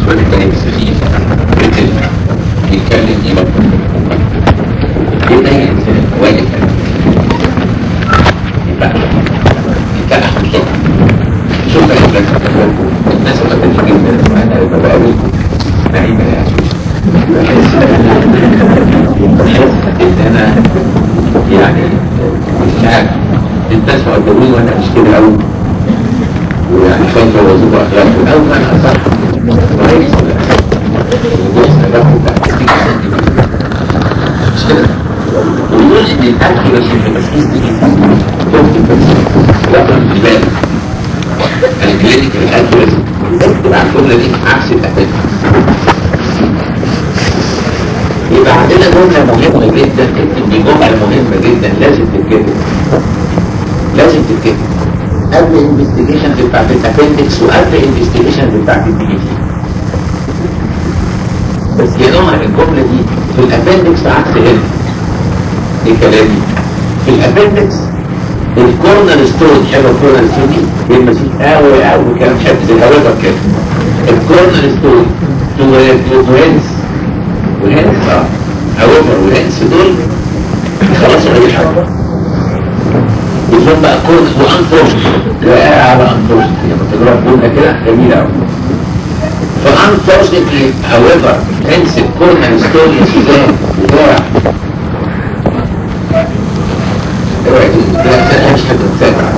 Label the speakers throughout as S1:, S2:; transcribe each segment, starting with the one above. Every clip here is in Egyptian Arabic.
S1: الراجل كان سخيف رتل بيتكلم يبطل ايه ده يا انسان واجب يبقى يبقى احد الصبح شوف يا ابنك الناس اللي بتيجي جدا وانا بقابلكم نعيمه يا عزوز بحس ان انا يعني مش عارف الناس مقدروني وانا مش كده قوي ويعني خايف وظيفه اخلاقي او انا اصح كويس ولا وجوز اخلاقي بتاعتي مش كده ويقول ان الاكل بس في التسكيس دي لا في بالك الكلينيكال اكيوريسي اكتب على الجمله دي عكس الاتاك يبقى عندنا جمله مهمه جدا اكتب دي جمله مهمه جدا لازم تتكتب لازم تتكتب قبل الانفستيجيشن بتاعت الابندكس وقبل الانفستيجيشن بتاعت الدي تي بس يا نوع الجمله دي في الابندكس عكس هنا ايه كلامي في الابندكس الكورنر ستون حلو الكورنر ستون دي يبقى فيه قوي قوي كلام حلو زي الهواجر كده الكورنر ستون تو وينس وهنس اه هواجر وهنس دول خلاص اي حاجه يكون بقى كورنر وانفورس لا على انفورس لما تجرب جمله كده جميله قوي فانفورسنتلي however hence الكورنر ستون يا سيدان بتاع اوعي تقول مش هتتابع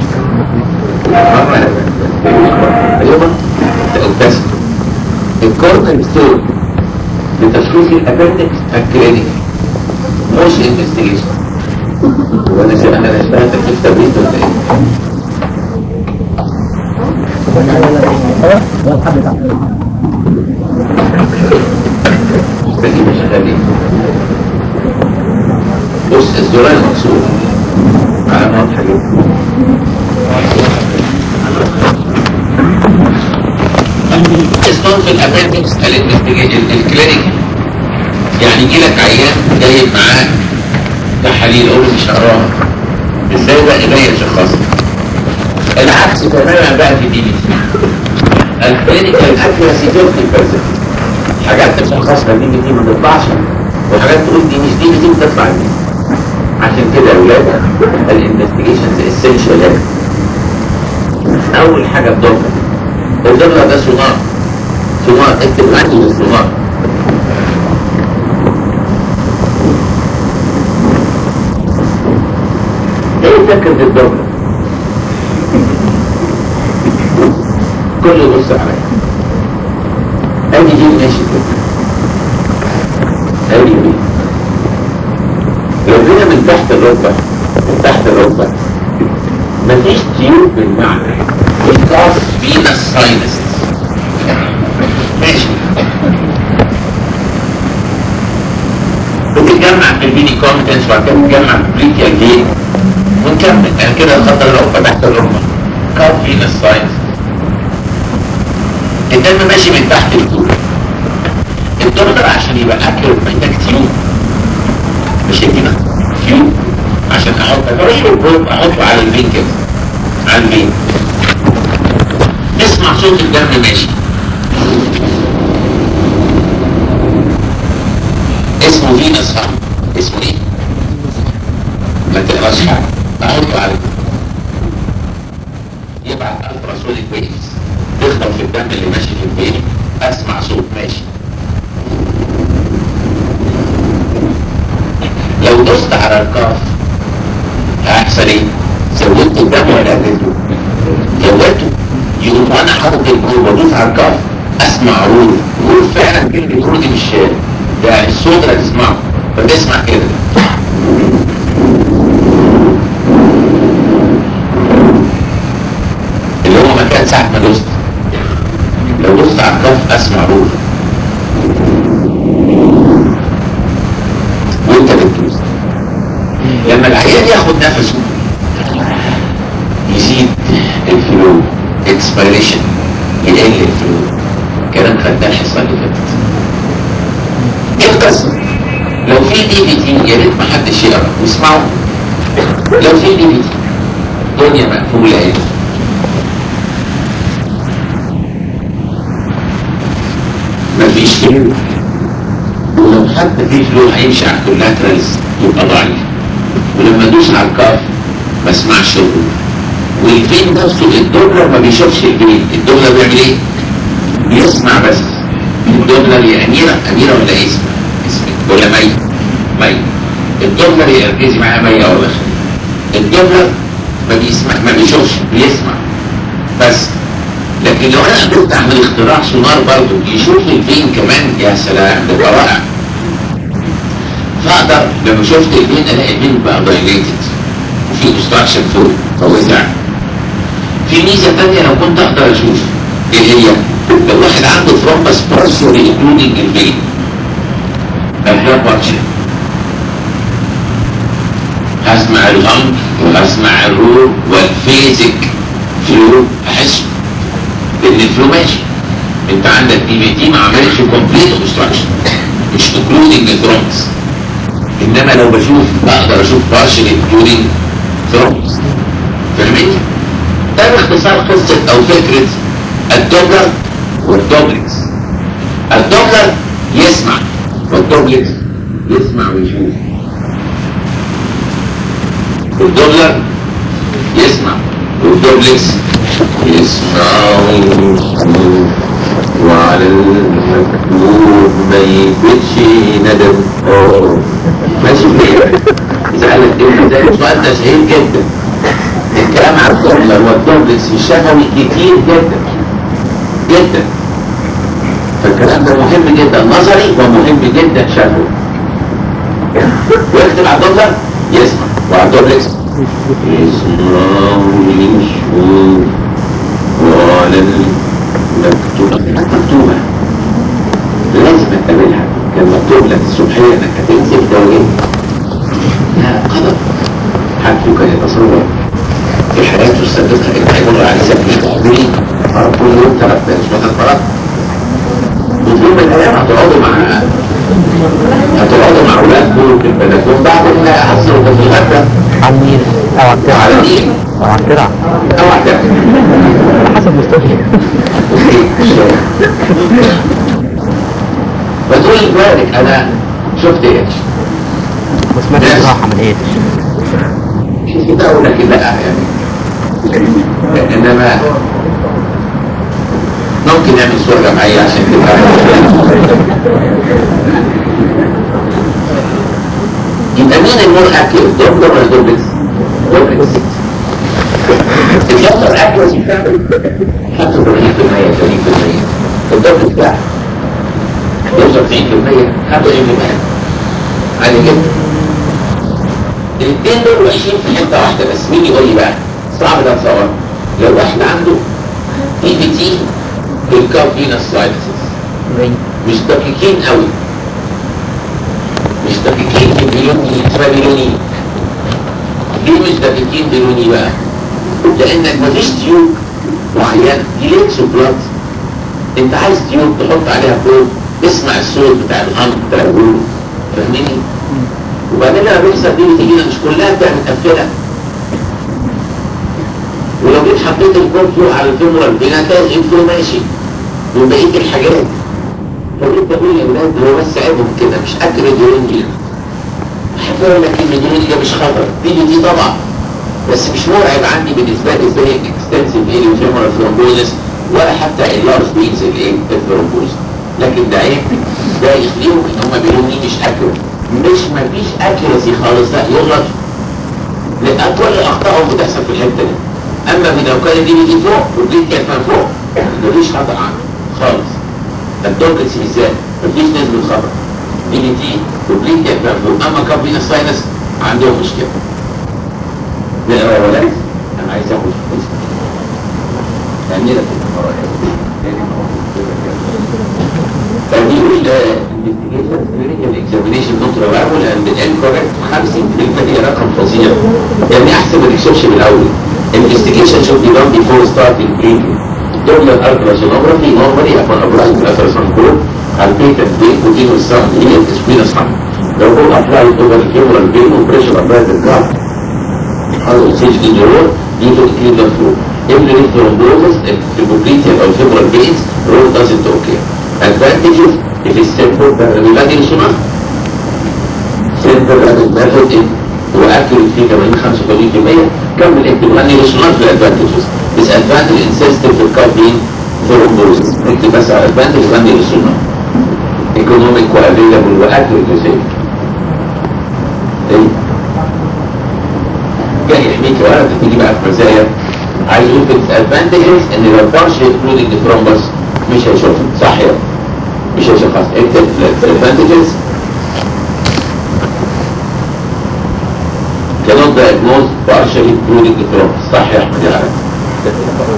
S1: مرة اليوم بس الكورنر ستون لتشخيص الابندكس الكلينيك مش انفستيجيشن وانا شايف انا اشتغلت في التبريد ولا ايه؟ مستني مش شغالين بص الزرار مكسور على واضحة جدا اسمهم في الابندكس الكلينيك يعني يجي لك عيان جايب معاه تحاليل اقول مش هقراها ازاي بقى ايديا شخصها العكس تماما بقى في دي بي سي الكلينيكال اكيرسي 50% حاجات تشخصها دي بي تي ما تطلعش وحاجات تقول دي مش دي بي تي وتطلع دي عشان كده يا ولاد الانفستيجيشنز اسينشال اول حاجه الدوبلر الدوبلر ده سونار سونار اكتب عندي السونار ايه فكره الدوبلر كله يبص عليا ادي دي ماشي كده ادي دي لو جينا من تحت الركبة من تحت الركبة مفيش تيوب بالمعنى الكاس فينا الساينس ماشي بتتجمع في البيني كومبتنس وبعد كده بتتجمع في البريكيا جين ونكمل يعني كده الخط الركبة تحت الركبة كاس فينا الساينس الدم ماشي من تحت الكوع الدكتور عشان يبقى اكيوريت محتاج تيوب مش كده تيوب عشان احط فريق البروب احطه على الفين كده على الفين نسمع صوت الدم ماشي اسمه فينس هم اسمه ايه ما تقراش حاجه احطه على يبعت التراسوليك ويفز تخبط في الدم اللي ماشي في الفين اسمع صوت ماشي لو دوست على الكاف هيحصل ايه؟ زودت الدم ولا قللته؟ زودته يقوم وانا حاطط الجول وادوس على الكاف اسمع رود رود فعلا كلمه رود مش يعني الصوت اللي هتسمعه فتسمع كده اللي هو مكان ساعة ما دوست لو دوست على الكاف اسمع رود وانت بتدوس لما العيان ياخد نفسه يزيد الفلو اكسبيريشن يقل الفلو كلام خدناه الحصه اللي فاتت ايه القصه لو في دي في تي يا ريت ما حدش يقرا واسمعوا لو في دي في تي دنيا مقفوله هنا مفيش فلو ولو حتى في فلو هيمشي على الكولاترالز يبقى ضعيف ولما ادوس على الكاف ما اسمعش الروح والفين نفسه الدولار ما بيشوفش الفين الدولار بيعمل ايه؟ بيسمع بس الدولار يا اميره اميره ولا اسم اسمك ولا مي مي الدولار يا ركزي معايا مي ولا خير الدولار ما بيسمع ما بيشوفش بيسمع بس لكن لو انا قدرت اعمل اختراع سونار برضه يشوف الفين كمان يا سلام ده يبقى رائع فاقدر لما شفت الفين الاقي الفين بقى دايليتد وفي اوبستراكشن فوق فوزع في ميزه ثانيه لو كنت اقدر اشوف ايه هي؟ لو واحد عنده ثرومبس بارشوري انكلودنج الفين الهير بارشر هسمع الغمر وهسمع الرور والفيزك فلو احسه لان الفلو ماشي انت عندك دي بي تي ما عملتش كومبليت اوبستراكشن مش انكلودنج ثرومبس انما لو بشوف بقدر اشوف بارشل انكلودنج ثرومبس فاهمني؟ ده باختصار قصه او فكره الدوبلر والدوبلكس الدوبلر يسمع والدوبلكس يسمع ويشوف الدوبلر يسمع والدوبلكس يسمع ويشوف وعلى المكتوب ما يكتبش ندم اه ماشي كده سألت ايه ده السؤال ده سهل جدا الكلام عن الدوبلر والدوبلكس في الشفوي كتير جدا جدا فالكلام ده مهم جدا نظري ومهم جدا شفوي ويكتب على الدوبلر يسمع وعلى الدوبلكس يسمع ويشوف وعلى المكتوبة مكتوبة لازم تقابلها كان مكتوب لك الصبحية انك هتنزل دواجين لا قدر حتى كان يتصور في حياته السابقة ان هيمر على سبيل عمري كل يوم ثلاث نسبة الفرق وفي يوم من الايام هتقعدوا مع هتقعدوا مع اولادكم في البلكون بعد ما هتصرفوا في الغدا
S2: على النيل او على الترعه
S1: على النيل
S2: او على الترعه
S1: او على
S2: على حسب مستوى
S1: فتقول لك انا شفت ايه
S2: وسمعت
S1: ناس.
S2: بصراحه من ايه
S1: مش كده اقول لك لا يعني انما ممكن نعمل صورة جماعية عشان تبقى يبقى مين المور اكيو دوبلر ولا دوبلكس؟ دوبلكس الدوبلر اكيوسي بتاعته 85% 80% الدوبلكس بتاعه يوصل 90% 95% عادي جدا الاثنين دول وحشين في حته واحده بس مين يقول لي بقى صعب ده اتصور لو واحد عنده اي بي تي بالكافينا سلايدسز مش دقيقين قوي مش دقيقين بلوني فبلوني ليه مش دقيقين بلوني بقى لانك مفيش تيوب معينه دي لينس بلاد انت عايز تيوب تحط عليها فوق اسمع الصوت بتاع الهمp بتاع الجول فاهمني وبعدين لما بيحصل دي بتيجي مش كلها بتبقى متقفله ولو جيت حطيت الكور فوق على الفيمورال فين هتلاقي الانفلو ماشي وبقيه الحاجات فجيت بقول يا ولاد هو بس عيبهم كده مش اكل ديرونجيا احب اقول لك ان ديرونجيا مش خطر دي دي طبعا بس مش مرعب عندي بالنسبه لي زي اكستنسيف ايليو فيمورال ثرومبوزس ولا حتى اللارج بينز الايه الثرومبوز لكن ده عيب ده يخليهم ان هم بيقولوا لي مش اكل مش مفيش اكيرسي خالص لا يغلط لان كل اخطائهم بتحصل في الحته دي اما من لو كان دي بيجي فوق والبيت كانت من فوق مفيش خطا عنه خالص الدوكلس بالذات مفيش نسبه خطا دي بي تي والبيت كانت من فوق اما كابينا ساينس عندهم مشكله نقرا يا ولاد انا عايز اخد فلوس تعميرة فبيقول investigation clinical examination not reliable and incorrect 50% هي رقم فظيع يعني احسب الريسيرش من الاول investigation should be done before starting treatment دوبلر ultrasonography normally upon applying ultrasound probe على البيتنت vein continuous sound هي سبينس حمل لو هو applied over the femoral vein وpressure applied the graft حصل سيج انجرور due to equilibrium flow every thrombosis البوبليتيا او femoral veins roll doesn't occur advantages if it's simple بيبادي للصناعة simple rapid method واكيوريت فيه 80 85% كمل انت بغني للصناعة في الادفانتجز disadvantage insensitive في الكاربين ثرومبوزس اكتب بس على advantage غني للصناعة economic وavailable واكيوريت وسيف ايه جاي يحميك ورقة تيجي بقى في مزايا عايز يقول في disadvantages ان لو فرش including the thrombus مش هيشوفها صح يا مش هيشوف خلاص اكتب disadvantages cannot diagnose partially including the thrombus صح يا احمد يا عارف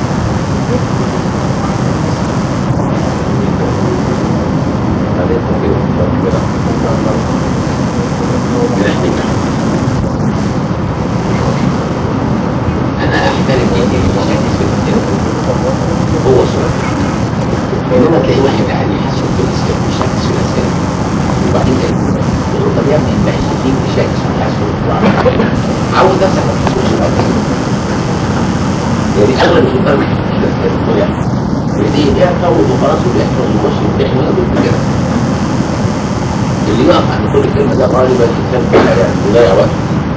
S1: انا احترم جدا المشاكل في الكتاب هو سؤال انما تلاقي واحد قاعد يحسب في الاسئله مشاكل في الاسئله وبعدين تلاقي تقول له طب يا ابني انت فيك مشاكل في الحاسب عود نفسك ما تحسبش الاسئله يعني اغلب الشباب ما بيحسبوش الاسئله يعني بيحفظ وخلاص وبيحفظ ويخش يمتحن ولا كده اللي يقف عند كل كلمه ده غالبا يتكلم في الحياه ويضيع وقت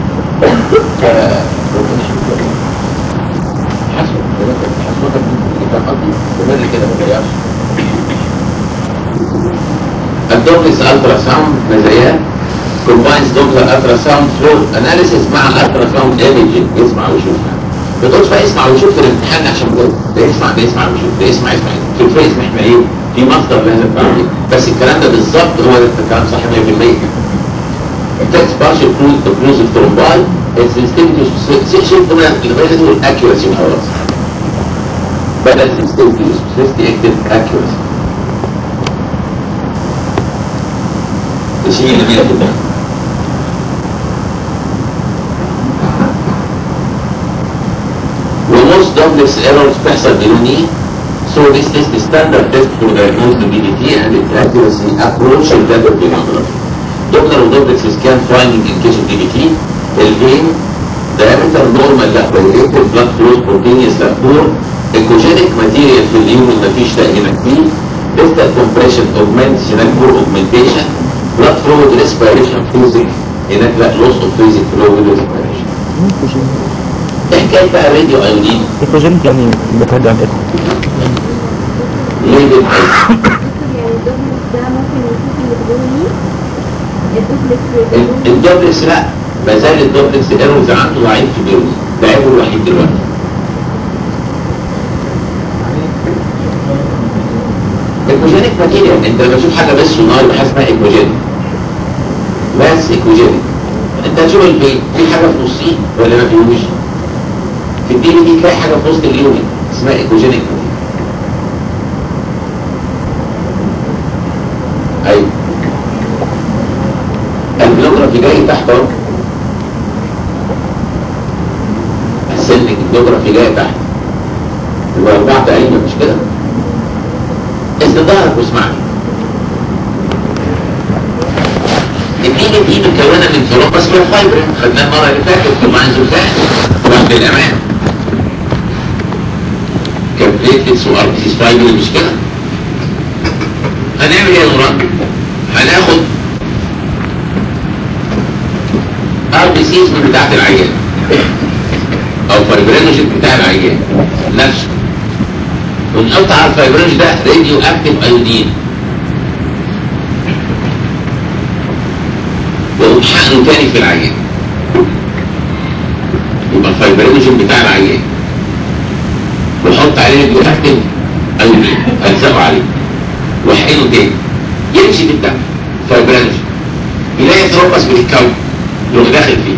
S1: فربنا يشوفك حسب حسبك اللي كان قصدي تمر كده ما تضيعش الدوبلكس الترا ساوند مزاياه كومباينز دوبلر الترا ساوند فلو اناليسيس مع الالترا ساوند ايمجنج يسمع ويشوف ما تقولش بقى يسمع ويشوف في الامتحان عشان ده ده يسمع ده يسمع ويشوف ده يسمع يسمع في الفيس احنا ايه في مصدر لازم تعمل بس الكلام ده بالظبط هو ده الكلام صح 100% text partial occlusive thrombi it's distinctive شوف هنا لغايه دول accuracy خلاص بدل distinctive specific accuracy تشيل جميلة جدا وموست دوبلكس ايرورز بتحصل بدون ايه So this is the standard test for diagnosing DVT and its accuracy approach in that of the number. دوبلر ودوبلكس سكان فايندنج ان كيس اوف دي بي تي الفين diameter normal لا dilated blood flow spontaneous لا poor ecogenic material في اليوم اللي مفيش تأهيلك فيه distal compression augments هناك poor augmentation blood fluid respiration freezing هناك لا loss of freezing fluid respiration ايه حكاية بقى راديو ايودين
S2: ايكوجينيك يعني بتهدى عن ايكو
S1: ليه بنعيد
S3: يعني الدوبلكس ده ممكن يشوف اللي بدوني الدوبلكس
S1: ال- الدوبلكس لا ما زال الدوبلكس ايرورز عنده ضعيف في بيرمي ده عيبه الوحيد دلوقتي ايكوجينيك ماتيريال انت لما تشوف حاجه بس سونار يبقى حاجه اسمها ايكوجينيك بس ايكوجينيك انت هتشوف البيت في حاجه في نصيه ولا ما فيهوش في الدي في دي تلاقي حاجه في وسط اليونت اسمها ايكوجينيك ايوه البلوجرافي جاي تحت اهو السلك البلوجرافي جاي تحت يبقى اربعه تقريبا مش كده اسند ظهرك واسمعني الدي دي متكونه من ثرومبس والفايبرين خدناه المره اللي فاتت مع الزلزال وعند الامان كابليتس وار بي سي فايبرين مش كده هنعمل ايه يا نوران هناخد ار بي سيز من بتاعت العيان او فايبرينوجين بتاع العيان نفسه ونحط على الفايبرينوج ده راديو اكتيف ايودين ويقوم حقنه تاني في العيان يبقى الفايبرينوجين بتاع العيان وحط عليه راديو اكتيف ايودين الزقه عليه واحقنه تاني يمشي في الدم فايبرينوجين يلاقي ثروبس بتتكون يروح داخل فيه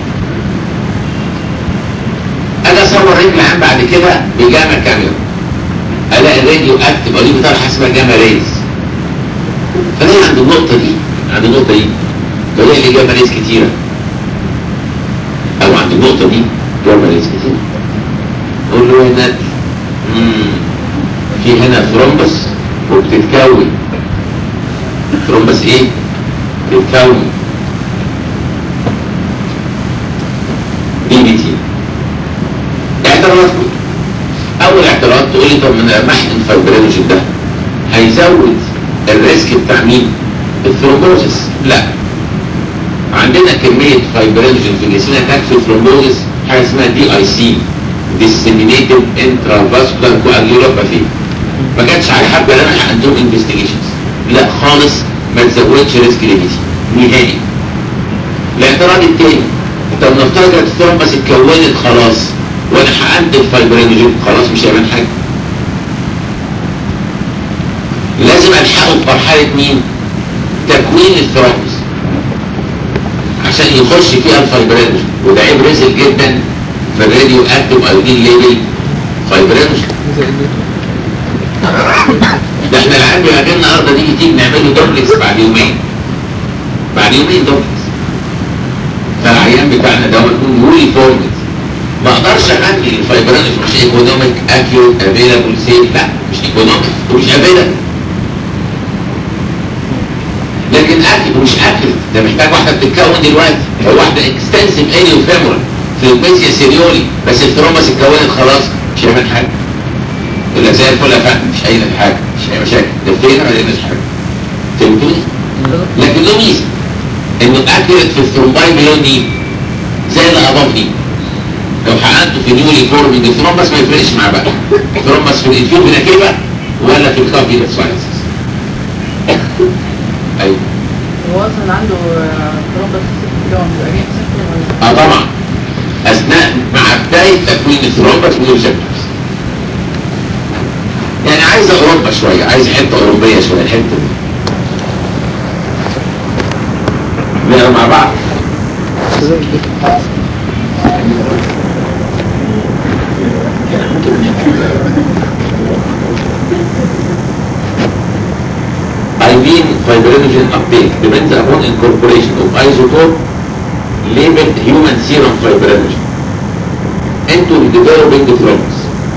S1: اجي اصور رجل عام بعد كده بجامع كاميرا الاقي الراديو اكتف او دي بتاع حاجه اسمها جاما ريز فلاقي عند النقطه دي عند النقطه دي بلاقي لي جاما ريز كتيره او عند النقطه دي جاما ريز كتيره اقول له هنا مم، في هنا ثرومبس وبتتكون ثرومبس ايه؟ بتتكون بي بي تي اعتراض اول اعتراض تقول لي طب ما انا محقن فايبرينوجين ده هيزود الريسك بتاع مين الثرومبوزس لا عندنا كمية فايبرينوجين في جسمنا تكفي الثرومبوزس حاجة اسمها دي اي سي disseminated intravascular coagulopathy ما كانش على حبة لا انا عندهم انفستيجيشنز لا خالص ما تزودش ريسك ليميتي نهائي الاعتراض التاني طب نفترض ان الثرومبس اتكونت خلاص وانا حقنت الفايبرينوجين خلاص مش هيعمل حاجة لازم الحقه في مرحلة مين؟ تكوين الثرومبس عشان يخش فيها الفايبرينوجين وده عيب رزق جدا في الراديو اكتف ايودين ليبل فايبرينوجين ده احنا العيان بيبقى جاي النهارده نيجي تيجي نعمل له دوبلكس بعد يومين بعد يومين دوبلكس فالعيان بتاعنا ده يكون يولي فورمت ما اقدرش اغني الفايبرينوجين مش ايكونوميك اكيوت افيلابل سيف لا مش ايكونوميك ومش افيلابل لكن اكل ومش اكل ده محتاج واحده بتتكون دلوقتي هو واحده اكستنسيف اليو فيمورال في البيزيا سيريولي بس الترومبس اتكونت خلاص مش هيعمل حاجه يقول لك زي الفل يا فندم مش هيعمل حاجه مش هيعمل مشاكل ده فين ما لقيناش حاجه فهمتوني؟ لكن له ميزه انه اكيوريت في الثرومباي مليون دي زي اللي اضاف دي لو حققته في نيولي فورمينج الثرومبس ما يفرقش مع بقى الثرومبس في الانفيو فيناكيبا ولا في الكافي ساينسز ايوه
S4: هو اصلا عنده ترومبس كده بيبقى جاي مسكن ولا
S1: اه طبعا اثناء مع بدايه تكوين الثرومبس والريسبتورز يعني عايزه اوروبا شويه عايزه حته اوروبيه شويه الحته دي نقرا مع بعض I mean fibrinogen uptake depends upon incorporation of isotope labeled human serum fibrinogen into the developing thrombus.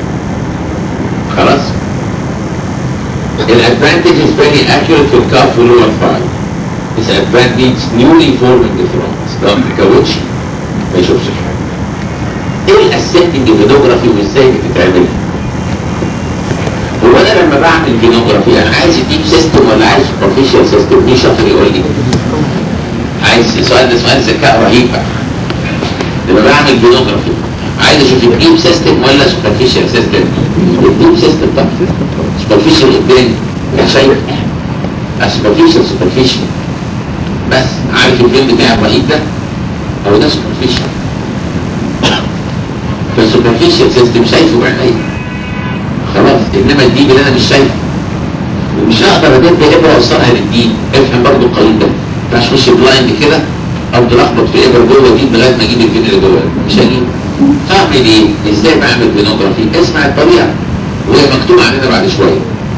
S1: خلاص؟ الادفانتج is very accurate في الكاف واللور فايل. disadvantage newly forming thrombus ده ما بيتكونش ما يشوفش حاجه. ايه الاسيتنج فينوجرافي وازاي بتتعمل؟ هو انا لما بعمل فينوجرافي انا عايز ديب سيستم ولا عايز سوبرفيشال سيستم؟ مين شاطر يقول لي؟ عايز السؤال ده سؤال ذكاء رهيب بقى. لما بعمل فينوجرافي عايز اشوف الديب سيستم ولا سوبرفيشال سيستم؟ الديب سيستم طبعا سوبرفيشال قدامي مش شايف سوبرفيشال سوبرفيشال بس عارف الفيلم بتاع الرهيب ده؟ هو ده سوبرفيشال فالسوبرفيشال سيستم شايفه بعيني خلاص انما الديب اللي انا مش شايفه ومش هقدر ادب ابره اوصلها للديب افهم برضو القانون ده ما ينفعش اخش بلايند كده او تلخبط في ابره جوه دي لغايه ما اجيب الفين اللي جوه مش هجيب اعمل ايه؟ ازاي بعمل فينوجرافي؟ اسمع الطبيعه وهي مكتوبه عندنا بعد شويه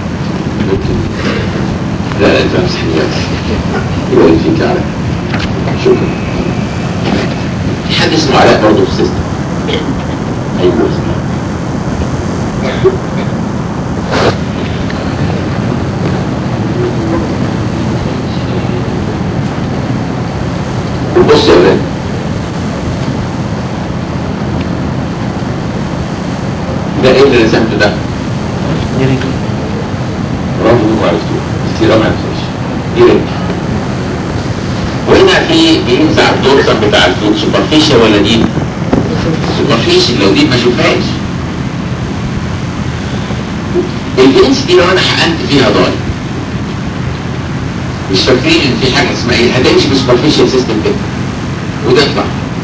S1: لا لا انت امسح دلوقتي يبقى فيك على شكرا في حد اسمه علاء برضه في السيستم ايوه بص يا ولاد ده ايه اللي رسمته ده؟ برافو انكم عرفتوه كتير ما عرفتوش دي رجل وهنا في بينزع الدورسم بتاع الفوت سوبرفيشال ولا ديب؟ سوبرفيشال لو ديب ما اشوفهاش الفينس دي لو انا حقنت فيها ضاي مش فاكرين ان في حاجه اسمها ايه هتمشي بسوبرفيشال سيستم كده وتطلع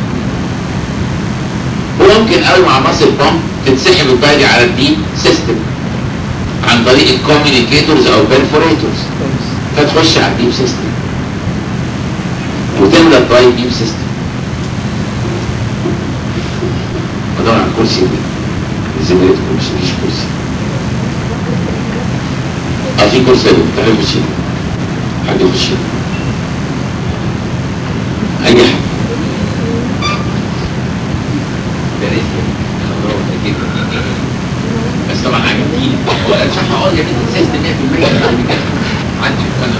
S1: وممكن قوي مع ماسل بامب تتسحب البادي على الديب سيستم عن طريق الكوميونيكيتورز او البرفوريتورز فتخش على الديب سيستم وتملى الدراي ديب سيستم ادور على الكرسي دي زميلتكم مش مفيش كرسي اه في كرسي ده تعالوا خش هنا. حد يخش هنا. اي حد ده رزق خلاص اكيد بس طبعا عجبتني هو انا مش هقعد يا بنت سيستم 100% بعد كده عندي انا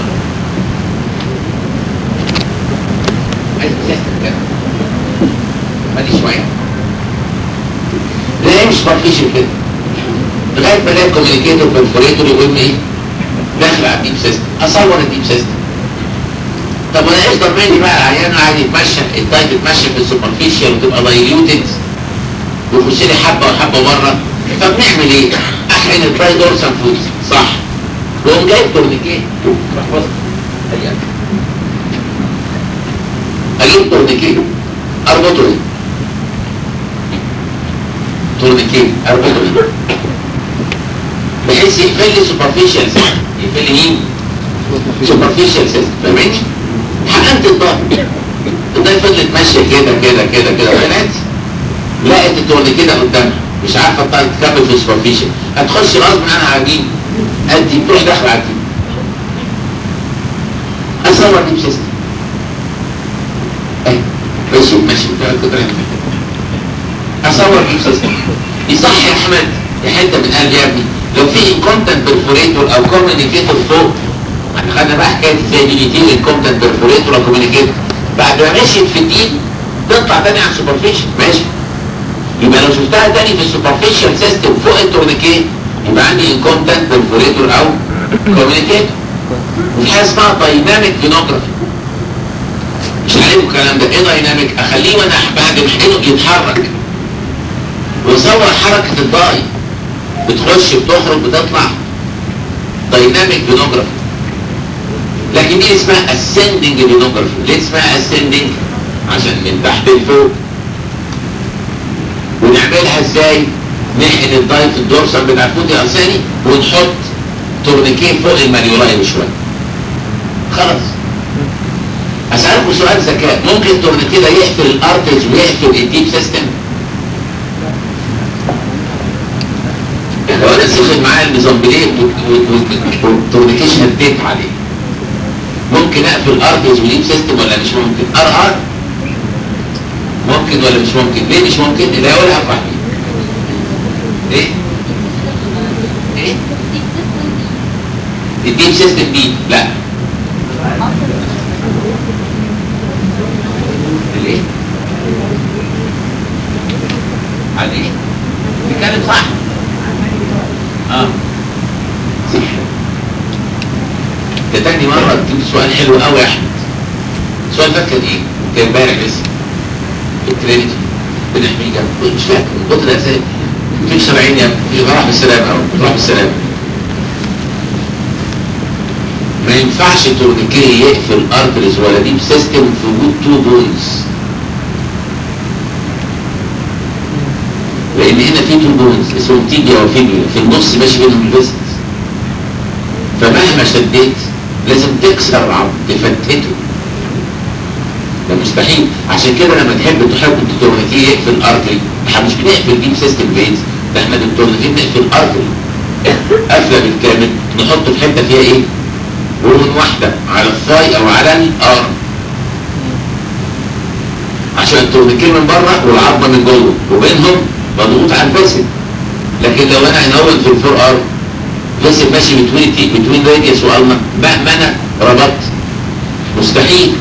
S1: عايز سيستم كده مالي شويه لا مش سوبرفيشال كده لغايه ما الاقي كوميونيكيتور برفوريتور يقول لي ايه داخل على الديب سيستم اصور الديب سيستم طب وانا ايش ضمني بقى العيان قاعد يتمشى الدايت يتمشى في السوبرفيشال وتبقى دايليوتد ويخش لي حبه وحبه بره طب نعمل ايه؟ احقن التراي دورسال فوت صح وقوم جايب تورنيكيه راح بص أيام. اجيب تورنيكيه اربطه ايه؟ تورنيكيه اربطه ايه؟ بحيث يقفل لي سوبرفيشال سيستم يقفل لي مين؟ سوبرفيشال سيستم فاهمني؟ حقنت الضغط الضغط فضلت ماشيه كده كده كده كده طلعت لقت التورنيكيه ده قدامها مش عارفه تطلع تكمل في السوبرفيشال هتخش غصب عنها عجيب ادي تروح داخله على الديب اصور ديب سيستم ايه ماشي ماشي كده اصور ديب سيستم يصح يا احمد يا حته من قلبي يا ابني لو في انكونتنت برفوريتور او كوميونيكيتور فوق احنا خدنا بقى حكايه ازاي دي بيتين انكونتنت برفوريتور او كوميونيكيتور بعد ما مشيت في الدين تطلع تاني على السوبرفيشال ماشي يبقى لو شفتها تاني في السوبرفيشال سيستم فوق التورنيكيت يبقى عندي انكونتنت برفوريتور او كوميونيكيتور وفي حاجه اسمها دايناميك فينوجرافي مش عليكم الكلام ده ايه دايناميك اخليه وانا بعد ما احقنه يتحرك ويصور حركه الضاي بتخش بتخرج بتطلع دايناميك فينوجرافي لكن دي اسمها ascending فينوجرافي ليه اسمها ascending عشان من تحت لفوق ونعملها ازاي نحقن الضاي في الدورسال بتاع الفوت الارساني ونحط تورنيكيه فوق الماليولاي بشويه خلاص اسالكم سؤال ذكاء ممكن التورنيكيه ده يقفل الارتز ويقفل الديب سيستم لو انا سخن معايا الميزامبليه والتورنيكيه شديت عليه ممكن اقفل ارتز وليب سيستم ولا مش ممكن ار ار ممكن ولا مش ممكن ليه مش ممكن اللي هقولها افرح بيه ايه ايه الديب سيستم دي لا ليه على ايه بيتكلم صح اه صح ده تاني مرة تجيب سؤال حلو قوي يا احمد السؤال ده كان ايه؟ كان امبارح لسه الترينيتي بنحمي جنب مش فاكر من كتر الاسئله في 70 يا ابني راح بالسلامه اهو راح بالسلامه ما ينفعش التورنيكيه يقفل ارتريز ولا ديب سيستم في وجود تو بونز لان هنا في تو بونز اسمهم تيبيا وفيبيا في النص ماشي بينهم الفيست فمهما شديت لازم تكسر العظم تفتته ده مستحيل عشان كده لما تحب تحب التورنيكيه يقفل الارتري احنا مش بنقفل ديب سيستم فينز ده احنا التورنيكيه بنقفل الارتري قافله بالكامل نحطه في حته فيها ايه؟ ورون واحده على الثاي او على الارم عشان التورنيكيه من بره والعظمه من جوه وبينهم مضغوط على الفيسل لكن لو انا هنول في الفور ارم فيسل ماشي بتوين بتوين راديوس والما مهما انا ربطت مستحيل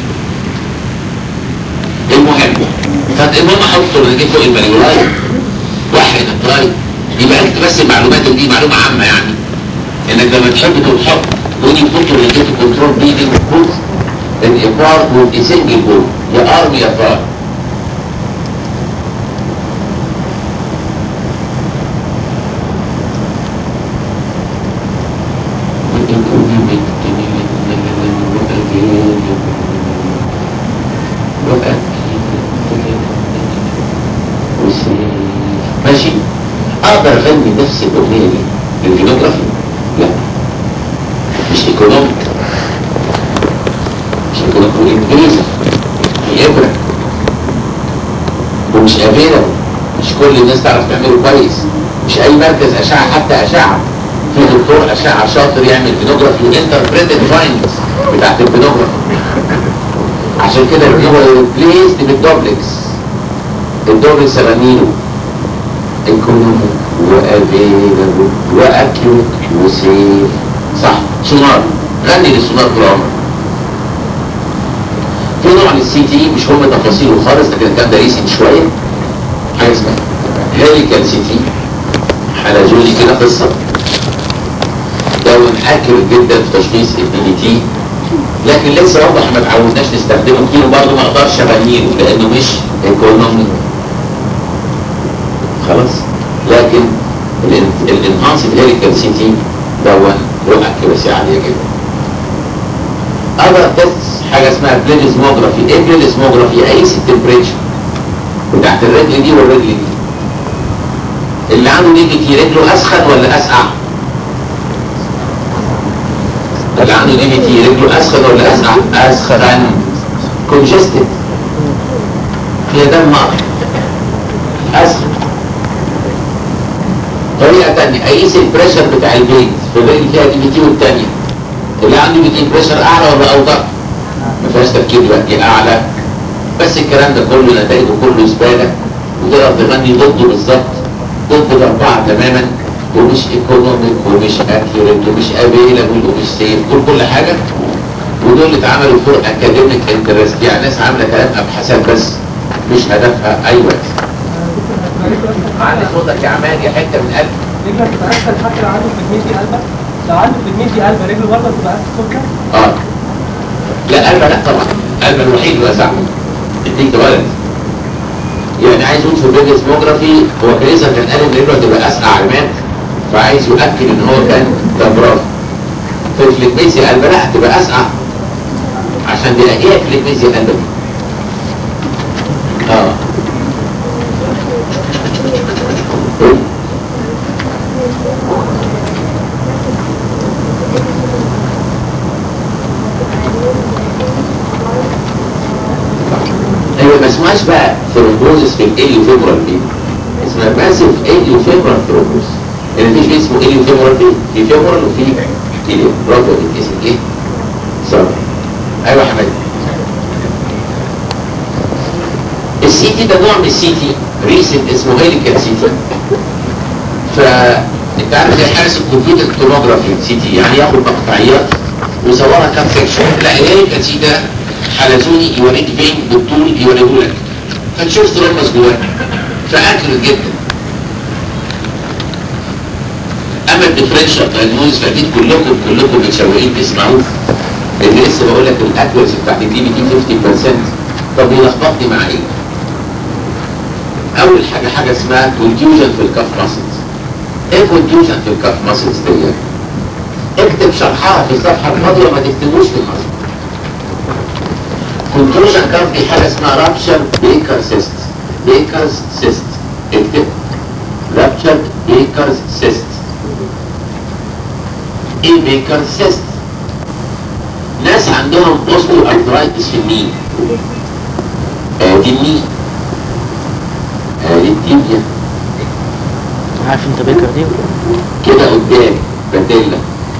S1: المهم فالمهم احط تورنيكيه فوق الماليولاي واحد التراي يبقى انت بس المعلومات دي معلومه عامه يعني انك لما تحب تحط ودي تحط تورنيكيه كنترول بيدنج بوت الابار with a single ball يا ارم يا فار ماشي اقدر اغني نفس الاغنيه دي بالفينوجرافي لا مش ايكونوميك مش ايكونوميك انجليزي ابره ومش افيلابل مش كل الناس تعرف تعمله كويس مش اي مركز اشعه حتى اشعه في دكتور اشعه شاطر يعمل فينوجرافي وانتربريتد فايندز بتاعت الفينوجرافي عشان كده هو ريبليسد بالدوبلكس الدوبلكس اغنيله ايكونوميك وافيلابل واكيوت وسيف صح سونار غني للسونار طول عمرك في نوع من السي تي مش هم تفاصيله خالص لكن الكلام ده ريسنت شويه حاجه اسمها هيليكال سي تي حلزوني كده قصه ده دون اكيوريت جدا في تشخيص الدي بي تي لكن لسه واضح ما تعودناش نستخدمه كتير وبرضه ما اقدرش ابنيه لانه مش ايكونومي خلاص لكن الانهانسد هيريكال سي تي دون له اكيورسي عاليه جدا اذر تيست حاجه اسمها بليزموجرافي ايه بليزموجرافي اي تمبريتشر بتاعت الرجل دي والرجل دي اللي عنده دي بي تي رجله اسخن ولا اسقع اللي عنده دي بي تي رجله اسخن ولا اسقع اسخن كونجستد فيها دم نقط اسخن طريقه ثانيه اقيس البريشر بتاع البيت في الرجل فيها دي بي تي والثانيه اللي عنده دي تي بريشر اعلى ولا اوطى ما فيهاش تفكير دلوقتي اعلى بس الكلام ده كله نتائجه كله زباله وتقدر تغني ضده بالظبط ضد الاربعه تماما ومش ايكونوميك ومش اكيوريت ومش افيلابل ومش سيف كل كل حاجه ودول اللي اتعملوا فور اكاديميك انترست يعني ناس عامله كلام ابحاثات بس مش هدفها اي وقت علي صوتك يا عماد يا حته من قلبي
S5: رجلك تبقى اسهل حتى لو عنده فلجميتي قلبك لو عنده فلجميتي قلبه رجله برضه تبقى اسهل سكر
S1: اه لا قلبه لا طبعا قلبه الوحيد اللي وسع اديك ولد يعني عايز يقول في الفيديوسموجرافي هو كنيسة كان قال ان رجله تبقى اسقع عماد فعايز يؤكد ان هو كان كبراف في الفليكميسي قلبه لا تبقى اسقع عشان دي ايه الفليكميسي قلبه دي اه إيه؟ ايوه ما اسمهاش بقى ثرومبوزس في الاليو فيبرال دي اسمها ماسيف اليو فيبرال ثرومبوز اللي مفيش شيء اسمه اليو فيبرال دي في فيبرال وفي اليو برافو دي اسم ايه؟ صح ايوه يا حماد السي تي ده نوع من السي تي ريسنت اسمه هيليكال سي تي ف انت عارف زي حارس الكمبيوتر توموجرافي سي تي يعني ياخد مقطعيات ويصورها كام سكشن لا الهيليكال سي ده حلزوني يوريك فين بالطول يوريه لك فتشوف ثرومبس جواه فاكل جدا اما الديفرنشال دايجنوز فاكيد كلكم كلكم متشوقين تسمعوه اللي لسه بقول لك الاكيورسي بتاعت الدي بي تي 50% طب يلخبطني مع ايه؟ اول حاجه حاجه اسمها كونتيوجن في الكاف ماسلز ايه كونتيوجن في الكاف ماسلز دي؟ اكتب شرحها في الصفحه الفاضيه وما تكتبوش في المصدر كونتروجن كان في حاجه اسمها رابشر بيكر سيست بيكرز سيست اكتب رابشر بيكرز سيست ايه بيكر سيست ناس عندهم اوستو ارثرايتس في النين ادي النين ادي التيبيا
S2: عارف انت بيكر دي
S1: كده قدام باتيلا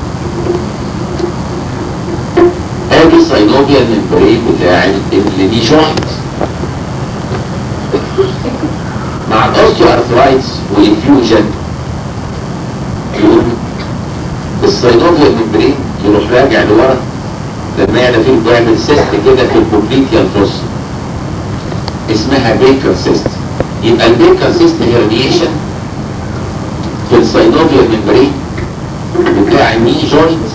S1: ادي الساينوفيا الممبرين بتاع اللي دي جوينت مع الاوستيو ارثرايتس والانفيوجن يقوم الساينوفيا الممبرين يروح راجع لورا لما يعلى فيه بيعمل سيست كده في الكوبليتيال فوس اسمها بيكر سيست يبقى البيكر سيست هيرنيشن في الساينوفيا الممبرين بتاع الني جوينت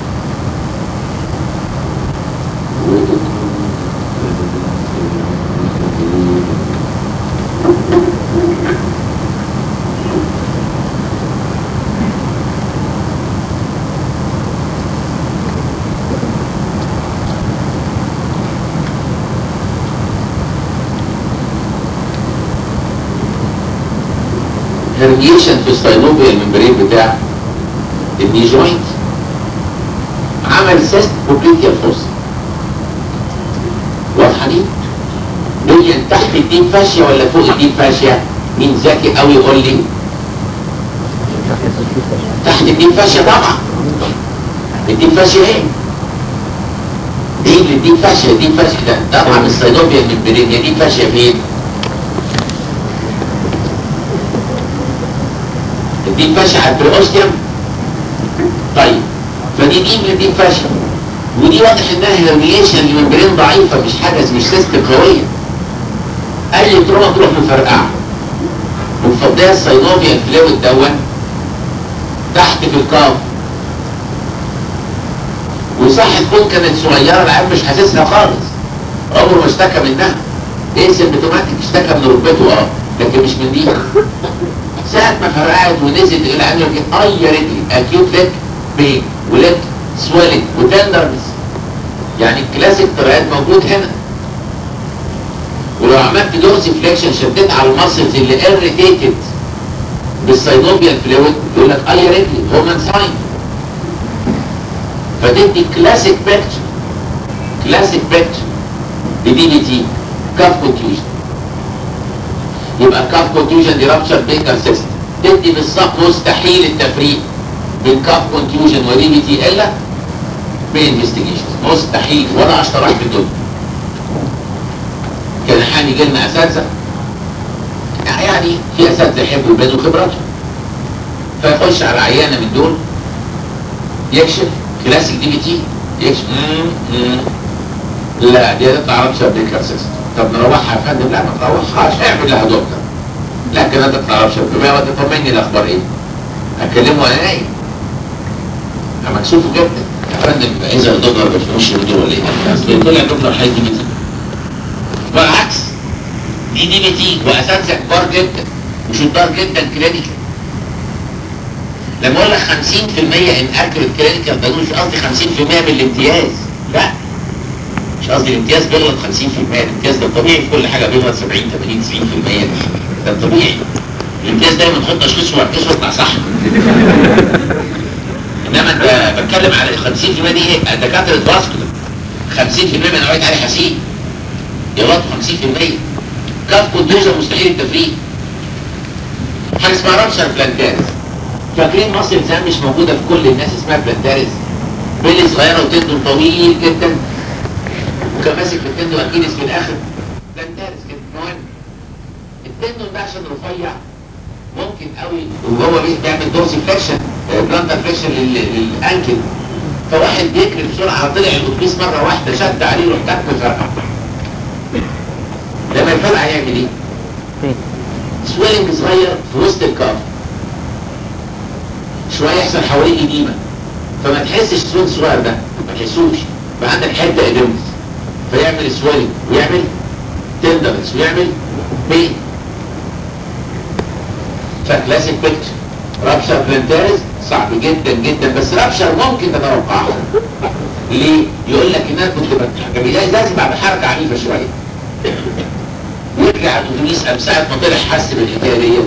S1: هرنيشن في الساينوبيا الممبرين بتاع الني جوينت عمل سيست كوبليتيا فوس واضحه دي؟ دي تحت الدين فاشيه ولا فوق الدين فاشيه؟ مين ذكي قوي يقول لي؟ تحت الدين فاشيه طبعا الدين فاشيه ايه؟ دي اللي الدين فاشيه الدين فاشيه ده طبعا الساينوبيا الممبرين هي دي فاشيه فين؟ دي فاشة على البريوستيوم طيب فدي دي من دي فاشة ودي واضح انها هيرنيشن الممبرين ضعيفة مش حاجة مش سيستم قوية اي تروما تروح مفرقعة ومفضيها السينوفيا الفلويد دون تحت في الكاف وصح تكون كانت صغيره العيال مش حاسسها خالص عمره ما اشتكى منها ايه سيمبتوماتيك اشتكى من ركبته اه لكن مش من دي ساعة ما فرقعت ونزل الى ان يجي اي رجلي اكيوت ليك بين وليك سويلنج وتندرنس يعني الكلاسيك طلعت موجود هنا ولو عملت دورسي فليكشن شديت على المسلز اللي اريتيتد بالساينوبيال فلويد يقول لك اي رجلي هومان ساين فتدي كلاسيك بيكتشر كلاسيك بيكتشر لدي بي تي كاف كونتيوجن يبقى كاف كونتيوجن دي رابشر بيكر سيستم تدي بالظبط مستحيل التفريق بين كاف كونتيوجن ودي بي تي الا بانفستيجيشن مستحيل ولا اشطر واحد في الدنيا كان احيانا يجي لنا اساتذه يعني في اساتذه يحبوا يبادوا خبراتهم فيخش على عيانه من دول يكشف كلاسيك دي بي تي يكشف مم، مم. لا دي هتطلع رابشر بيكر سيستم طب نروحها يا فندم لا ما تروحهاش اعمل لها دكتور لكن انت تطلع رابشر بيكر وانت طمني الاخبار ايه اكلمه وانا نايم انا مكسوف جدا يا فندم اذا الدكتور مش مش دكتور ولا ايه اصل طلع دكتور حي دي بي تي بالعكس دي دي بي تي واساتذه كبار جدا وشطار جدا كلينيكال لما اقول لك 50% ان اكيوريت كلينيكال ده مش قصدي 50% من الامتياز لا مش قصدي الامتياز بيغلط 50% الامتياز ده طبيعي في كل حاجه بيغلط 70 80 90% ده طبيعي الامتياز دايما تحط تشخيص ويعكسه ويطلع صح انما انت بتكلم على 50% دي ايه؟ دكاتره فاسكولار 50% من نوعيه علي حسين يغلطوا 50% كاف كوندوزا مستحيل التفريق حاجه اسمها رابشر بلانتاريز فاكرين مصر الزام مش موجوده في كل الناس اسمها بلانتاريز بيلي صغيره وتندون طويل جدا وكان ماسك في التندون اكيدس في الاخر بلانتاريز كده المهم التندون ده عشان رفيع ممكن قوي وهو بي- بيعمل دورسي فليكشن بلانتر فليكشن للانكل فواحد بيجري بسرعه طلع الاتوبيس مره واحده شد عليه يروح كتف فرقع لما الفرقع يعمل ايه؟
S2: فين؟
S1: سويلنج صغير في وسط الكاف شويه يحصل حواليه اديمه فما تحسش السويل الصغير ده ما تحسوش يبقى عندك حته اديمس فيعمل سويلنج ويعمل تندرنس ويعمل بين فكلاسيك بيكتشر رابشر بلانتاريز صعب جدا جدا بس رابشر ممكن تتوقعها ليه؟ يقول لك ان انا كنت بتحكم لازم بعد حركه عنيفه شويه يرجع الاتوبيس قام ساعه ما طلع حس بالحكايه ديت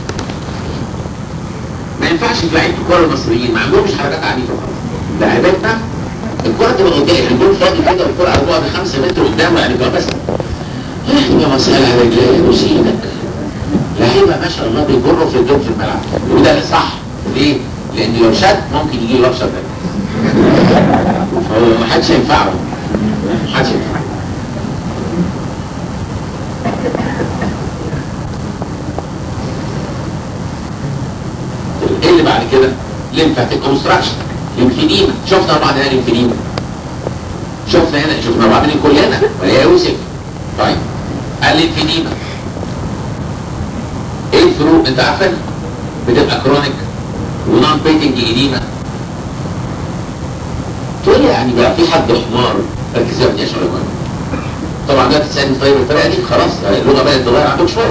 S1: ما ينفعش في لعيبه الكوره المصريين ما عندهمش حركات عنيفه خالص لعيبتنا الكوره تبقى قدام الجول فاضي كده والكوره على بعد 5 متر قدامه يعني بقى بس يبقى مساله رجلين وسيدك لعيبه ما شاء الله بيجروا في الجو في الملعب وده اللي صح ليه؟ لان لو شد ممكن يجي له ربشه تانيه فهو ما حدش ينفعه ما حدش ينفعه ايه اللي بعد كده؟ ليمفاتيك كونستراكشن ليمفيديما شفنا بعض هنا ليمفيديما شفنا هنا شفنا بعض كلنا ولا يوسف طيب الليمفيديما ايه الفروق انت عارفه بتبقى كرونيك ونون بيتنج ايديما تقول لي يعني بقى في حد حمار ركز يا ابني يا شباب طبعا ده تسالني طيب الطريقه دي خلاص اللغه بدات تتغير عندك شويه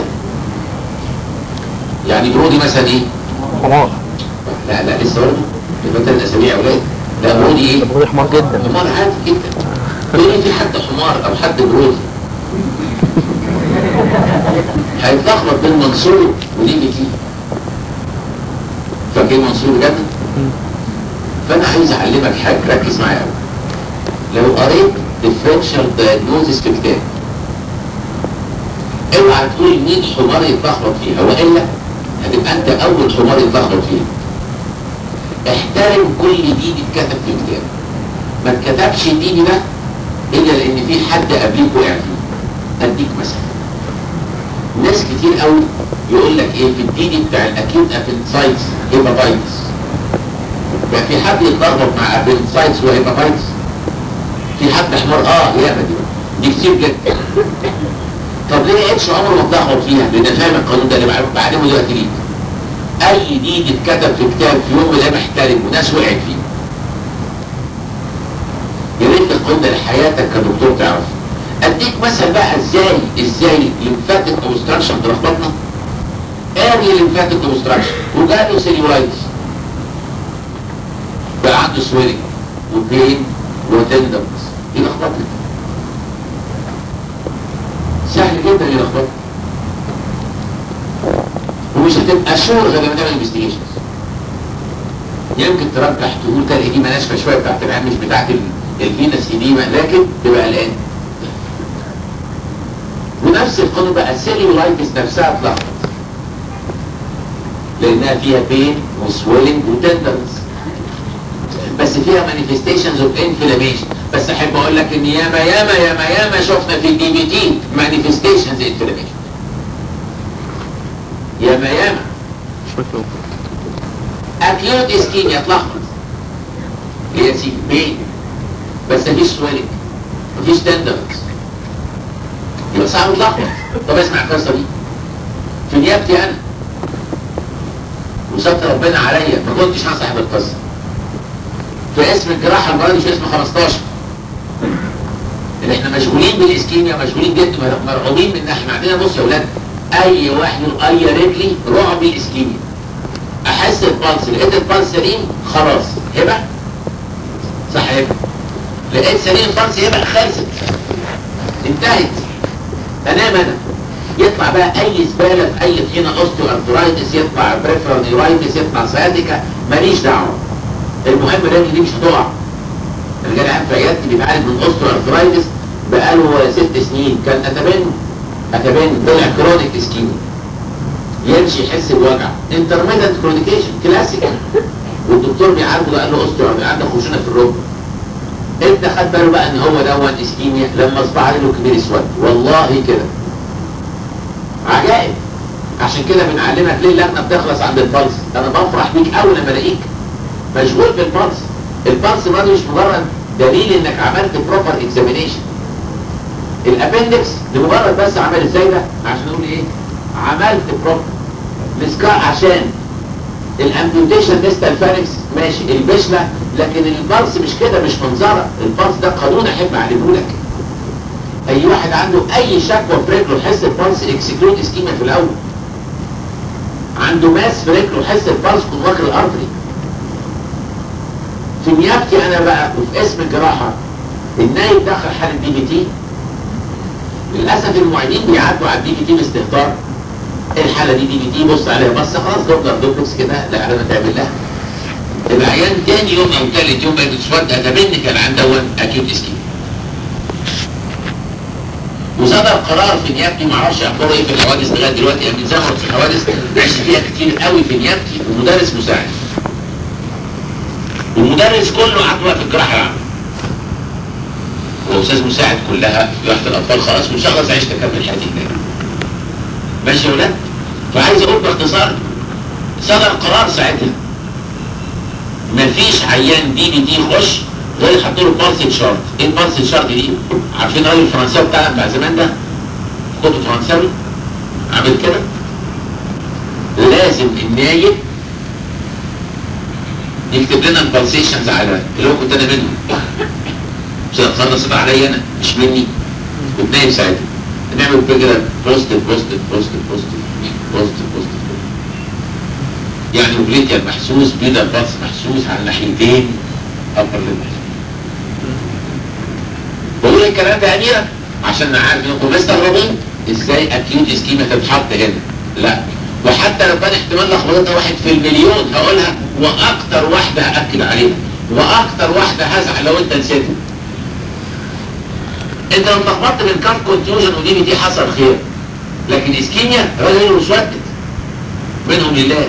S1: يعني برودي مثلا ايه؟
S2: حمار
S1: لا لا لسه برضه يبقى ثلاث اسابيع يا اولاد لا برودي ايه؟
S2: ده برودي حمار جدا
S1: حمار عادي جدا تقول لي في حد حمار او حد برودي هيتلخبط بين منصور ودي بيتي فاكرين منصور بجد؟ فانا عايز اعلمك حاجه ركز معايا قوي لو قريت differential diagnosis في كتاب اوعى تقول مين حمار يتلخبط فيها والا هتبقى انت اول حمار يتلخبط فيها احترم كل دي اتكتب في الكتاب ما اتكتبش الديني ده الا لان في حد قبليك وقع فيه اديك مثلا ناس كتير قوي يقول لك ايه في الديني بتاع الاكيوت ابنسايتس هيباتايتس بقى في حد يتلخبط مع ابنسايتس وهيباتايتس في حد حمار اه ياما دي دي كتير جدا طب ليه اتش عمره ما اتلخبط فيها لان فاهم القانون ده اللي بعلمه بعلمه دلوقتي ليه اي دين اتكتب في كتاب في يوم من الايام احترم وناس وقعت فيه كريتيكال قلنا لحياتك كدكتور تعرف اديك مثل بقى ازاي ازاي ليمفاتيك اوبستراكشن تلخبطنا اري ليمفاتيك اوبستراكشن وجاله سيليولايتس بقى عنده سويلنج وبين وتندمز يلخبطك سهل جدا يلخبطك ومش هتبقى شور غير لما تعمل انفستيجيشنز يمكن ترجح تقول ده الإديمة ناشفة شوية بتاعت العين مش بتاعت ال- الفينس إديمة لكن تبقى قلقان ونفس القانون بقى السيليولايتس نفسها اتلخبط لأنها فيها بين وسويلنج وتندنس بس فيها مانيفستيشنز اوف انفلاميشن بس احب اقول لك ان ياما ياما ياما ياما شفنا في الدي بي تي مانيفستيشنز انفلاميشن ياما ياما اكيوت اسكيميا اتلخبط هي سي بين بس مفيش سويلنج مفيش تندرز يبقى صعب تلخبط طب اسمع القصه دي في نيابتي انا وستر ربنا عليا ما كنتش انا صاحب القصه في اسم الجراحه المره دي في اسم 15 اللي احنا مشغولين بالاسكيميا مشغولين جدا مرعوبين من احنا عندنا بص يا اولاد اي واحد يقول اي رجلي رعب الاسكيميا احس البلس لقيت البلس سليم خلاص هبه صح هبه لقيت سليم البلس هبه خلصت انتهت انام انا يطلع بقى اي زباله في اي طحينه اوستيو ارثرايتس يطلع بريفرال نيورايتس يطلع سياتيكا ماليش دعوه المهم الراجل دي مش هتقع الرجال عام في عيادتي بيتعالج من اوستيو ارثرايتس بقاله ست سنين كان اتبان اتبان طلع كرونيك اسكيميا يمشي يحس بوجع انترميدنت كرونيكيشن كلاسيك والدكتور بيعالجه قال له اوستيو عندك خشونه في الركبه انت خد باله بقى ان هو دون اسكيميا لما اصبح له كبير اسود والله كده عجائب عشان كده بنعلمك ليه اللجنه بتخلص عند البلس انا بفرح بيك اول لما الاقيك مشغول بالبلس البلس برضه مش مجرد دليل انك عملت بروبر اكزامينيشن الابندكس لمجرد بس عمل ازاي ده عشان نقول ايه عملت بروبر السكار عشان الامبيوتيشن ديستال فاركس ماشي البشله لكن البلس مش كده مش منظره البلس ده قانون احب اعلمه لك اي واحد عنده اي شكوى في رجله حس البلس اكسكلود اسكيميا في الاول عنده ماس في رجله حس البلس كنت واكل الارتري في نيابتي انا بقى وفي اسم الجراحه النايب دخل حاله دي بي تي للاسف المعيدين بيعدوا على الدي بي تي باستهتار الحاله دي دي بي تي بص عليها بص خلاص دوبلر دوبلكس كده لا على ما تعمل لها العيان تاني يوم او تالت يوم بقت تسود اتبني كان عنده اكيوت اسكيميا وصدر قرار في نيابتي ما اعرفش اخباره ايه في الحوادث لغايه دلوقتي يعني من زمن في الحوادث عشت فيها كتير قوي في نيابتي ومدرس مساعد والمدرس كله عنده وقت الجراحه العامه واستاذ مساعد كلها في واحده الاطفال خلاص مش هخلص عشت اكمل حياتي هناك ماشي يا ولاد فعايز اقول باختصار صدر قرار ساعتها مفيش عيان دي بي دي يخش غير يحط له بارسل شارت ايه البارسل شارت دي عارفين الراجل الفرنساوي بتاعنا بتاع زمان ده كتب فرنساوي عامل كده لازم النايب يكتب لنا البالسيشنز على اللي هو كنت انا منهم مش هتخلص عليا انا مش مني كنت نايم ساعتها نعمل كده بوزيتيف بوزيتيف بوزيتيف بوزيتيف بوزيتيف بوزيتيف يعني اوبليتيا محسوس بيدا باس محسوس على الناحيتين ابر للمحسوس بقول الكلام ده اميرا عشان نعرف انكم مستغربين ازاي اكيوت اسكيما تتحط هنا لا وحتى لو كان احتمال لخبطتها واحد في المليون هقولها واكتر واحده هاكد عليها واكتر واحده هزعل لو انت نسيتها انت لو اتلخبطت بين كارت كونتيوجن ودي بي دي حصل خير لكن اسكيميا راجل مسودد منهم لله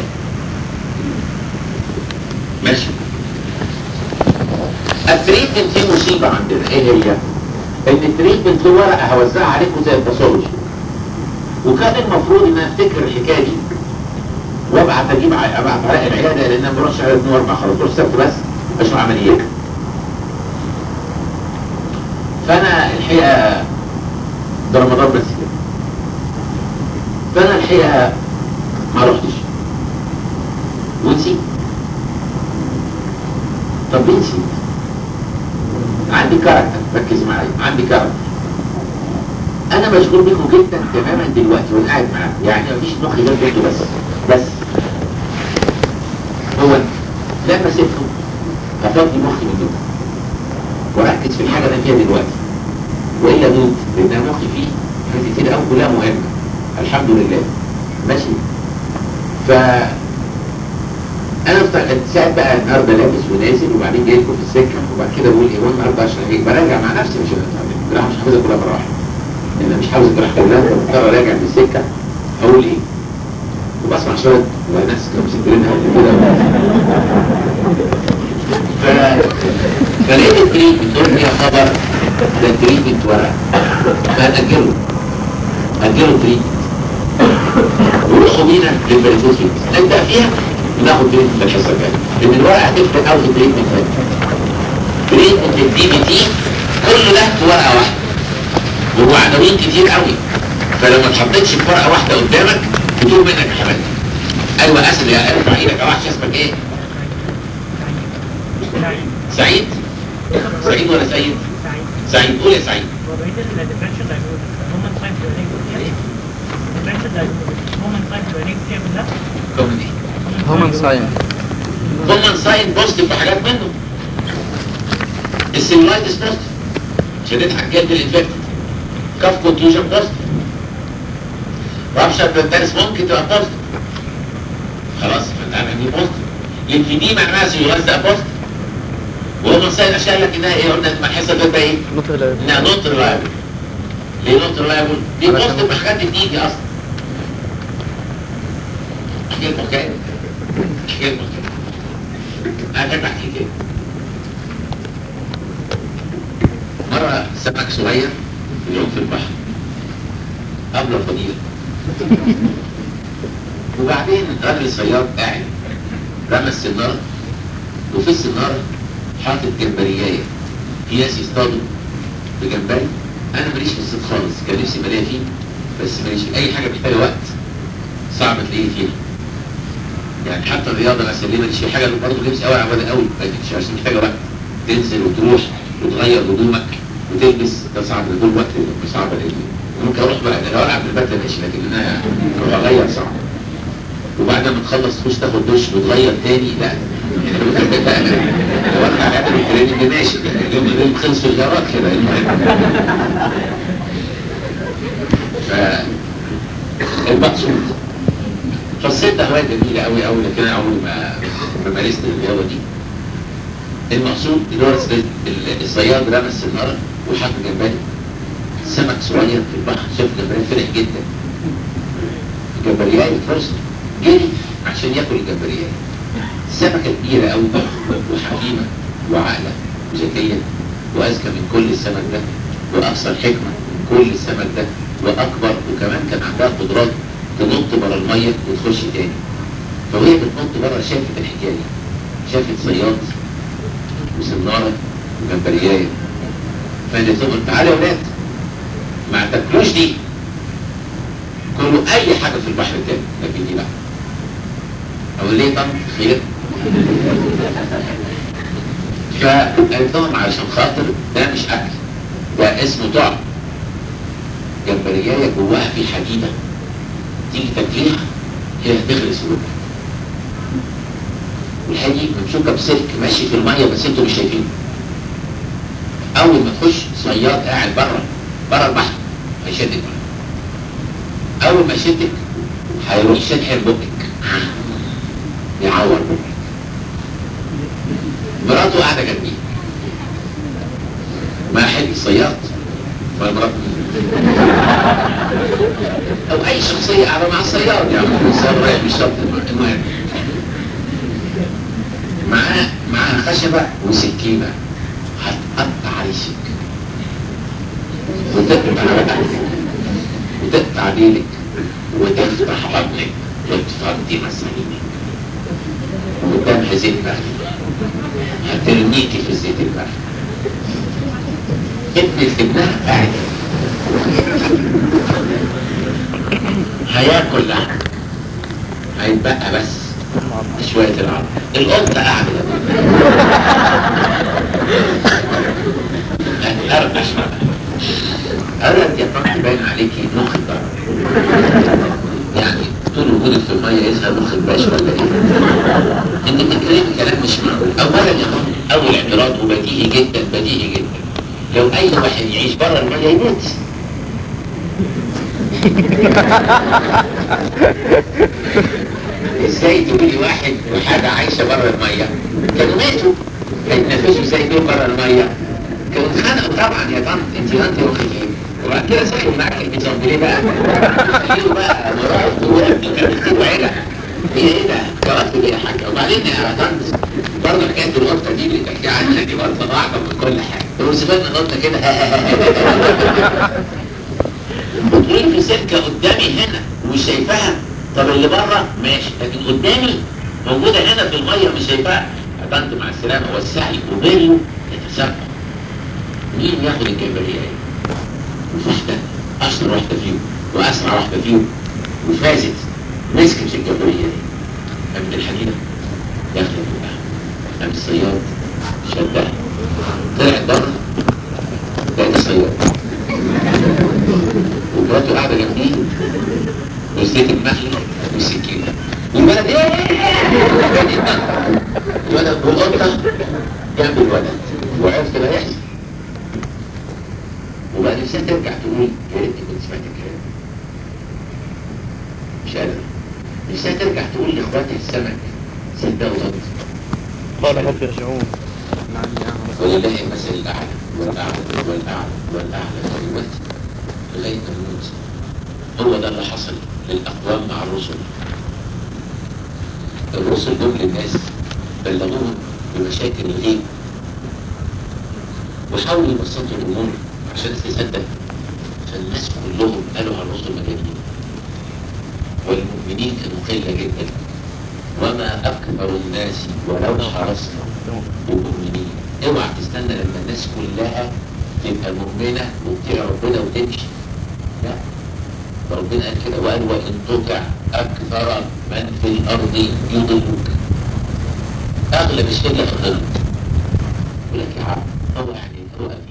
S1: ماشي التريتمنت في مصيبة عندنا ايه هي؟ ان التريتمنت له ورقة هوزعها عليكم زي الباثولوجي وكان المفروض ان أنا افتكر الحكاية دي وابعت اجيب ع- ابعت على العيادة لان انا ما بروحش على اثنين واربع خلاص بروح سبت بس اشوف عمليات فانا الحقيقة ده رمضان بس كده فانا الحقيقة ما رحتش ونسيت طب ليه نسيت؟ عندي كاركتر ركز معايا عندي كاركتر انا مشغول بيكم جدا تماما دلوقتي وانا قاعد معاكم يعني مفيش مخي غير بيته بس بس هو لما سبته هفضي مخي من دول واركز في الحاجه اللي انا فيها دلوقتي والا دوت لان أنا مخي فيه حاجات كتير قوي كلها مهمه الحمد لله ماشي ف انا افتكرت ساعات بقى النهارده لابس ونازل وبعدين جاي لكم في السكه وبعد كده بقول ايه هو النهارده عشان ايه براجع مع نفسي مش الجراحه مش حافظها كلها مره واحده لان أنا مش حافظ الجراحه كلها فبضطر اراجع في السكه اقول ايه وبسمع شويه وناس كانوا مسجلينها قبل كده ف فلقيت التريتمنت دول يا خبر ده التريتمنت ورق فهنأجله أجله تريتمنت وروحوا بينا للبريكوسيس نبدأ فيها وناخد تريتمنت الحصة الجاية لأن الورقة هتفرق أوي في تريتمنت تاني تريتمنت الدي بي تي كل ده في ورقة واحدة وهو عناوين كتير قوي فلو ما اتحطيتش في ورقة واحدة قدامك بتقول منك يا حبيبي ايوه اسف يا ارفع ايدك يا وحش اسمك ايه؟ سعيد؟ سعيد ولا سيد؟ سعيد قول يا سعيد
S6: وبقيت الديفرنشال دايجنوستس هومن تايب جوينيك الديفرنشال دايجنوستس هومن تايب جوينيك بتعمل ده
S1: كومن ايه؟
S2: هومن ساين
S1: كومن ساين بوزيتيف في حاجات منه السيمولايتس بوزيتيف شديد على الجلد الانفكتد كاف كونتيوجن بوزيتيف رابشر بلانتاريس ممكن تبقى بوزيتيف خلاص فانت عارف ان دي بوزيتيف ليمفيديما معناها سيمولايتس ده بوزيتيف وهو ساين اشياء لك انها ايه قلنا ما الحصه ده ايه؟
S2: نطق لا
S1: انها نوت ريلايبل ليه نوت ريلايبل؟ دي
S2: علشان-
S1: بوزيتيف بحاجات بتيجي اصلا احكي لكم حكايه احكي لكم حكايه انا بحب احكي كده مرة سمك صغير يعوم في البحر قبل الفضيلة وبعدين راجل الصياد قاعد رمى السنارة وفي السنارة حاطط جمبرياية في ناس يصطادوا بجمبري انا ماليش في الصيد خالص كان نفسي مالية فيه بس ماليش فيه. اي حاجة محتاجة وقت صعب تلاقيه فيها يعني حتى الرياضة مثلا ليه ماليش في حاجة اللي برضه نفسي قوي عبادة قوي ما تمشي عشان محتاجة وقت تنزل وتروح وتغير هدومك وتلبس ده صعب ده طول الوقت صعب لان ممكن اروح بقى لو العب بالبدله ماشي لكن انا اروح اغير صعب وبعد ما تخلص تخش تاخد دش وتغير تاني لا يعني لو كان بقى لو انا قاعد التريننج ماشي اليوم اليوم خلص في الغيارات كده المهم ف المقصود فالصيد ده هوايه جميله قوي قوي لكن انا عمري ما ما مارست الرياضه دي المقصود ان هو الصيد- ال- الصياد رمى السناره وحط جمبري سمك صغير في البحر شاف جمبري فرح جدا الجمبرياية فرصة جري عشان ياكل الجمبرياية سمكة كبيرة قوي وحكيمة وعاقلة وذكية وأذكى من كل السمك ده وأكثر حكمة من كل السمك ده وأكبر وكمان كان عندها قدرات تنط بره المية وتخش تاني فوهي بتنط بره شافت الحكاية دي شافت صياد وسنارة وجمبرياية فقالت لهم تعالوا يا ولاد ما تاكلوش دي كلوا اي حاجة في البحر تاني لكن دي لا او ليه طب خير فقالت لهم علشان خاطر ده مش اكل ده اسمه طعم جمبرياية جواها في حديدة تيجي تاكليها هي هتغرس جواك والحديد ممسوكة بسلك ماشي في المية بس انتوا مش شايفينه اول ما تخش صياد قاعد بره بره البحر هيشدك بره اول ما يشدك هيروح يشحن بقك يعور بقك مراته قاعده جنبيه ما حد الصياد ولا مراته او اي شخصيه قاعده مع الصياد يعني الصياد رايح مش شرط المهم معاه معاه خشبه وسكينه هتقطع ريشك وتقطع رقبتك وتقطع ديلك وتفتح بطنك وتفضي مسامينك قدامها زيت بارد هترميكي في الزيت البارد ابنك ابنها قاعد هياكل لحم هيتبقى بس شوية العظم القطة قاعدة جايزها مخ الباشا ولا ايه؟ انت بتتكلم كلام مش معقول اولا يا ماما اول اعتراض وبديهي جدا بديهي جدا لو اي واحد يعيش بره الميه يموت ازاي تقولي واحد وحاجه عايشه بره الميه كانوا ماتوا هيتنفسوا ازاي دول بره الميه كانوا اتخانقوا طبعا يا طنط انت انت واخدين وبعد كده سحبوا معاك البيزون ليه بقى؟ خليله بقى مراهق وكانت عيله ايه ايه ده؟ جوازت ايه يا حاجه؟ وبعدين يا طنط برضه حكايه القطه دي اللي بتحكي عنها دي برضه ضعفه من كل حاجه روزفلت القطه كده بتقول في سكه قدامي هنا ومش شايفاها طب اللي بره ماشي لكن قدامي موجوده هنا في الميه مش شايفاها عطنت مع السلامه والسعي وبيريو يتسبب مين ياخد الجبليه ايه؟ مفيش ده اشطر واحده فيهم واسرع واحده فيهم وفازت مسكت الجبليه دي قامت الحديده داخله بقى قام الصياد شدها طلعت بره لقيت الصياد ومراته قاعده جنبيه والزيت المحلي والسكينه والولد ايه الولد والقطه جنب الولد وعرفت اللي هيحصل وبعد نفسها ترجع تقول يا ريتني كنت سمعت الكلام مش قادر نفسها ترجع تقول لاخواتها السمك صدقوا غلط
S2: قال رب ارجعون
S1: ولله المثل الاعلى والاعلى والاعلى والاعلى دلوقتي لغايه ما نموت هو ده اللي حصل للاقوام مع الرسل الرسل دول للناس بلغوهم بمشاكل الغيب وحاولوا يبسطوا الامور عشان تصدق فالناس كلهم قالوا على الرسل مجانين والمؤمنين كانوا قله جدا وما اكثر الناس ولو حرصت بالمؤمنين اوعى تستنى لما الناس كلها تبقى مؤمنه وتطيع ربنا وتمشي لا ربنا قال كده وقال وان تطع اكثر من في الارض يضلوك اغلب الشيء يضلك يقول لك يا عم هو يعني هو